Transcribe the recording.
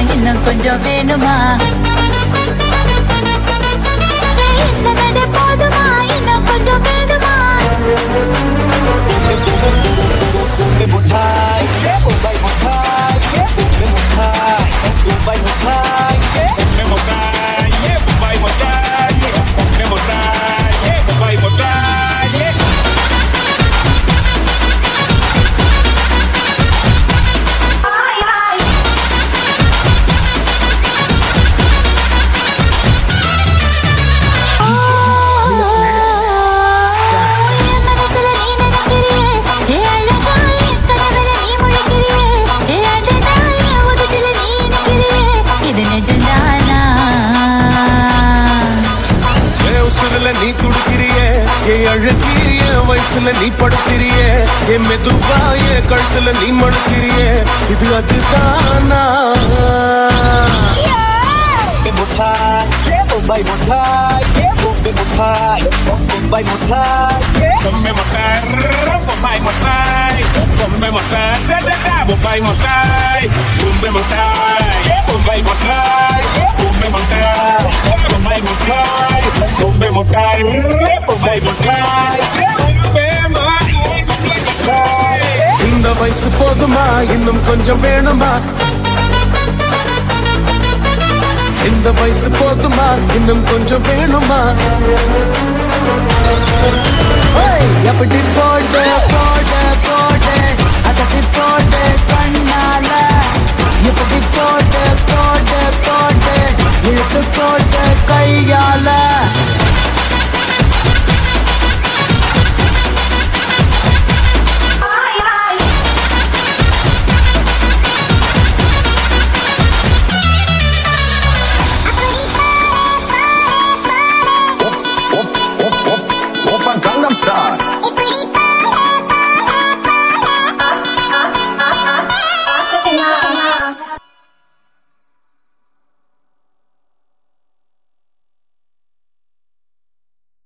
இன்னும் கொஞ்சம் வேணுமா இந்த நடை போதுமா இன்னும் கொஞ்சம் வேணுமா Me mostrar, yeah, vai mostrar, yeah. Me mostrar, yeah, vai mostrar, yeah. என் மனசுல நீ நினைக்கிறியே ஏ அழகா என் கனவுல நீ முழிக்கிறியே ஏ அடடா என் உதட்டுல நீ நிக்கிறியே இது நிஜம்தானா என் உசுருல நீ துடிக்கிறியே என் அழகி என் வயசுல நீ படுத்திரியே என் மெதுவா என் கழுத்துல நீ மடுக்கிறியே இது அதுதானா Ponme mostrar, vai mostrar, ponme mostrar, da da da, vai mostrar, ponme mostrar, vai mostrar, ponme mostrar, vai mostrar, ponme mostrar, vai mostrar, இந்த வயசு போதுமா இன்னும் கொஞ்சம் வேணுமா இந்த வயசு போதுமா இன்னும் கொஞ்சம் வேணுமா ஓய் எப்படி போ